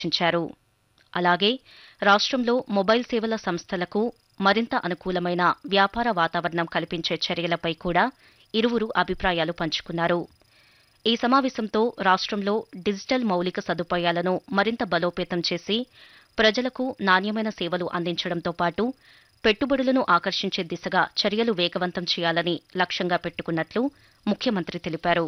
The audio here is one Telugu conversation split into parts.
సూచించారు అలాగే రాష్ట్రంలో మొబైల్ సేవల సంస్థలకు మరింత అనుకూలమైన వ్యాపార వాతావరణం కల్పించే చర్యలపై కూడా ఇరువురు అభిప్రాయాలు పంచుకున్నారు ఈ సమావేశంతో రాష్ట్రంలో డిజిటల్ మౌలిక సదుపాయాలను మరింత బలోపేతం చేసి ప్రజలకు నాణ్యమైన సేవలు అందించడంతో పాటు పెట్టుబడులను ఆకర్షించే దిశగా చర్యలు వేగవంతం చేయాలని లక్ష్యంగా పెట్టుకున్నట్లు ముఖ్యమంత్రి తెలిపారు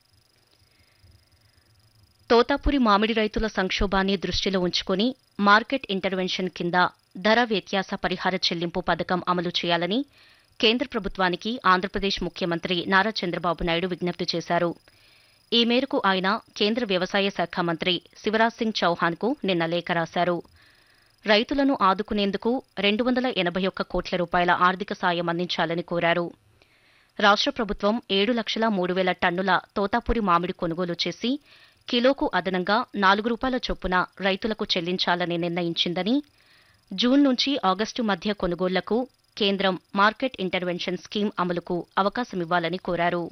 తోతాపురి మామిడి రైతుల సంక్షోభాన్ని దృష్టిలో ఉంచుకుని మార్కెట్ ఇంటర్వెన్షన్ కింద ధర వ్యత్యాస పరిహార చెల్లింపు పథకం అమలు చేయాలని కేంద్ర ప్రభుత్వానికి ఆంధ్రప్రదేశ్ ముఖ్యమంత్రి నారా చంద్రబాబు నాయుడు విజ్ఞప్తి చేశారు ఈ మేరకు ఆయన కేంద్ర వ్యవసాయ శాఖ మంత్రి శివరాజ్ సింగ్ చౌహాన్కు నిన్న లేఖ రాశారు రైతులను ఆదుకునేందుకు రెండు వందల ఎనభై ఒక్క కోట్ల రూపాయల ఆర్థిక సాయం అందించాలని కోరారు రాష్ట్ర ప్రభుత్వం ఏడు లక్షల మూడు వేల టన్నుల తోతాపురి మామిడి కొనుగోలు చేసి కిలోకు అదనంగా నాలుగు రూపాయల చొప్పున రైతులకు చెల్లించాలని నిర్ణయించిందని జూన్ నుంచి ఆగస్టు మధ్య కొనుగోళ్లకు కేంద్రం మార్కెట్ ఇంటర్వెన్షన్ స్కీమ్ అమలుకు అవకాశమివ్వాలని కోరారు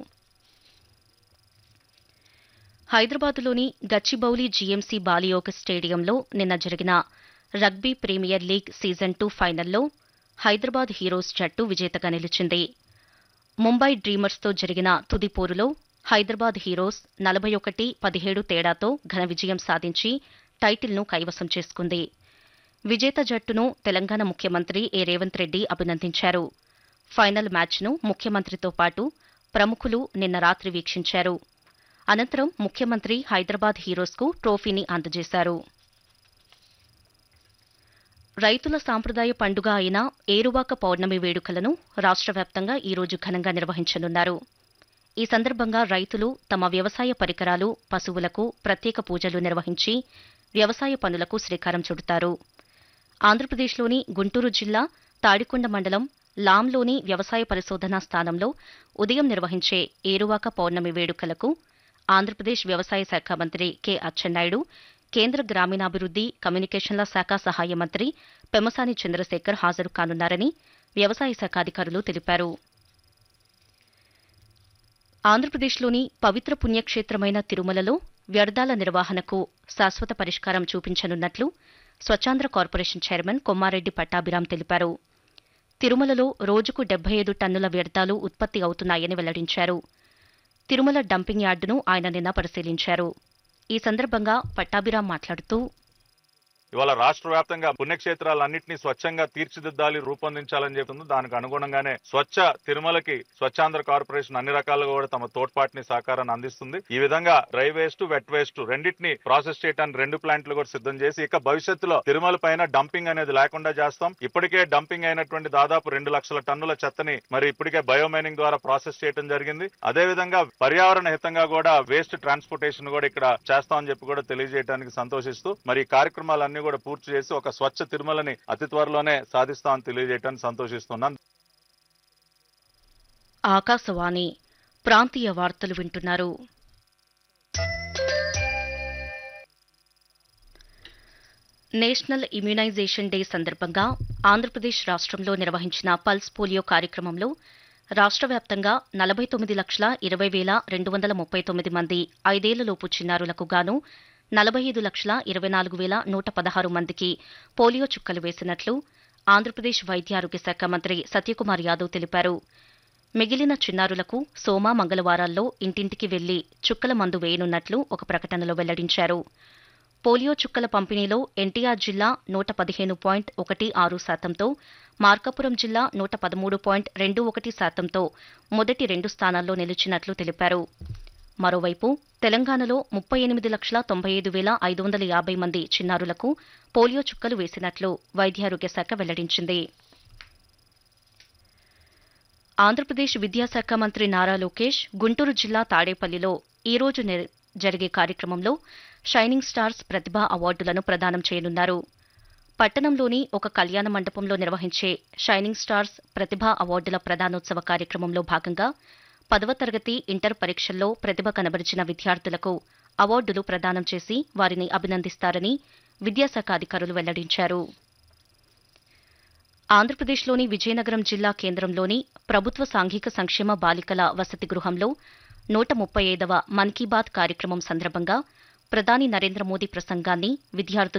హైదరాబాద్లోని గచ్చిబౌలి జీఎంసీ బాలియోగ స్టేడియంలో నిన్న జరిగిన rugby premier league season two ఫైనల్లో హైదరాబాద్ హీరోస్ జట్టు విజేతగా నిలిచింది ముంబై డ్రీమర్స్తో జరిగిన తుది పోరులో హైదరాబాద్ హీరోస్ నలభై ఒకటి పదిహేడు తేడాతో ఘన విజయం సాధించి టైటిల్ను కైవసం చేసుకుంది విజేత జట్టును తెలంగాణ ముఖ్యమంత్రి ఏ రేవంత్ రెడ్డి అభినందించారు ఫైనల్ మ్యాచ్ను ముఖ్యమంత్రితో పాటు ప్రముఖులు నిన్న రాత్రి వీక్షించారు అనంతరం ముఖ్యమంత్రి హైదరాబాద్ హీరోస్కు ట్రోఫీని అందజేశారు రైతుల సాంప్రదాయ పండుగ అయిన ఏరువాక పౌర్ణమి వేడుకలను రాష్ట్ర వ్యాప్తంగా ఈరోజు ఘనంగా నిర్వహించనున్నారు ఈ సందర్భంగా రైతులు తమ వ్యవసాయ పరికరాలు పశువులకు ప్రత్యేక పూజలు నిర్వహించి వ్యవసాయ పనులకు శ్రీకారం చుడతారు ఆంధ్రప్రదేశ్లోని గుంటూరు జిల్లా తాడికొండ మండలం లాంలోని వ్యవసాయ పరిశోధనా స్థానంలో ఉదయం నిర్వహించే ఏరువాక పౌర్ణమి వేడుకలకు ఆంధ్రప్రదేశ్ వ్యవసాయ శాఖ మంత్రి కె అచ్చెన్నాయుడు కేంద్ర గ్రామీణాభివృద్ది కమ్యూనికేషన్ల శాఖ సహాయ మంత్రి పెమసాని చంద్రశేఖర్ హాజరు కానున్నారని వ్యవసాయ శాఖ అధికారులు తెలిపారు ఆంధ్రప్రదేశ్లోని పవిత్ర పుణ్యక్షేత్రమైన తిరుమలలో వ్యర్థాల నిర్వహణకు శాశ్వత పరిష్కారం చూపించనున్నట్లు స్వచ్ఛాంధ్ర కార్పొరేషన్ చైర్మన్ కొమ్మారెడ్డి పట్టాభిరాం తెలిపారు తిరుమలలో రోజుకు డెబ్బై ఐదు టన్నుల వ్యర్థాలు ఉత్పత్తి అవుతున్నాయని వెల్లడించారు తిరుమల డంపింగ్ యార్డును ఆయన నిన్న పరిశీలించారు ఈ సందర్భంగా పట్టాభిరాం మాట్లాడుతూ ఇవాళ రాష్ట్ర వ్యాప్తంగా పుణ్యక్షేత్రాలన్నింటినీ స్వచ్ఛంగా తీర్చిదిద్దాలి రూపొందించాలని చెప్తుంది దానికి అనుగుణంగానే స్వచ్ఛ తిరుమలకి స్వచ్ఛాంధ్ర కార్పొరేషన్ అన్ని రకాలుగా కూడా తమ తోడ్పాటిని సహకారాన్ని అందిస్తుంది ఈ విధంగా డ్రై వేస్ట్ వెట్ వేస్ట్ రెండింటిని ప్రాసెస్ చేయడానికి రెండు ప్లాంట్లు కూడా సిద్ధం చేసి ఇక భవిష్యత్తులో తిరుమల పైన డంపింగ్ అనేది లేకుండా చేస్తాం ఇప్పటికే డంపింగ్ అయినటువంటి దాదాపు రెండు లక్షల టన్నుల చెత్తని మరి ఇప్పటికే బయోమైనింగ్ ద్వారా ప్రాసెస్ చేయడం జరిగింది అదే విధంగా పర్యావరణ హితంగా కూడా వేస్ట్ ట్రాన్స్పోర్టేషన్ కూడా ఇక్కడ చేస్తామని చెప్పి కూడా తెలియజేయడానికి సంతోషిస్తూ మరి ఈ కార్యక్రమాలన్నీ కూడా పూర్తి చేసి ఒక స్వచ్ఛ తిరుమలని అతి త్వరలోనే సాధిస్తామని తెలియజేయడానికి సంతోషిస్తున్నాను ఆకాశవాణి ప్రాంతీయ వార్తలు వింటున్నారు నేషనల్ ఇమ్యునైజేషన్ డే సందర్భంగా ఆంధ్రప్రదేశ్ రాష్ట్రంలో నిర్వహించిన పల్స్ పోలియో కార్యక్రమంలో రాష్ట్ర వ్యాప్తంగా నలభై తొమ్మిది లక్షల ఇరవై వేల రెండు వందల ముప్పై తొమ్మిది మంది ఐదేళ్లలోపు చిన్నారులకు గాను నలభై ఐదు లక్షల ఇరవై నాలుగు వేల నూట పదహారు మందికి పోలియో చుక్కలు వేసినట్లు ఆంధ్రప్రదేశ్ వైద్య ఆరోగ్య శాఖ మంత్రి సత్యకుమార్ యాదవ్ తెలిపారు మిగిలిన చిన్నారులకు సోమ మంగళవారాల్లో ఇంటింటికి వెళ్లి చుక్కల మందు వేయనున్నట్లు ఒక ప్రకటనలో వెల్లడించారు పోలియో చుక్కల పంపిణీలో ఎన్టీఆర్ జిల్లా నూట పదిహేను పాయింట్ ఒకటి ఆరు శాతంతో మార్కాపురం జిల్లా నూట పదమూడు పాయింట్ రెండు ఒకటి శాతంతో మొదటి రెండు స్థానాల్లో నిలిచినట్లు తెలిపారు మరోవైపు తెలంగాణలో ముప్పై ఎనిమిది లక్షల తొంభై ఐదు వేల ఐదు వందల యాభై మంది చిన్నారులకు పోలియో చుక్కలు వేసినట్లు వైద్యారోగ్య శాఖ వెల్లడించింది ఆంధ్రప్రదేశ్ విద్యాశాఖ మంత్రి నారా లోకేష్ గుంటూరు జిల్లా తాడేపల్లిలో ఈ రోజు నిర్- జరిగే కార్యక్రమంలో షైనింగ్ స్టార్స్ ప్రతిభా అవార్డులను ప్రదానం చేయనున్నారు పట్టణంలోని ఒక కళ్యాణ మండపంలో నిర్వహించే షైనింగ్ స్టార్స్ ప్రతిభా అవార్డుల ప్రదానోత్సవ కార్యక్రమంలో భాగంగా పదవ తరగతి ఇంటర్ పరీక్షల్లో ప్రతిభ కనబరిచిన విద్యార్థులకు అవార్డులు ప్రదానం చేసి వారిని అభినందిస్తారని విద్యాశాఖ అధికారులు వెల్లడించారు ఆంధ్రప్రదేశ్లోని విజయనగరం జిల్లా కేంద్రంలోని ప్రభుత్వ సాంఘిక సంక్షేమ బాలికల వసతి గృహంలో నూట ముప్పై ఐదవ మన్ కీ బాత్ కార్యక్రమం సందర్భంగా ప్రధాని నరేంద్ర మోదీ ప్రసంగాన్ని విద్యార్థులు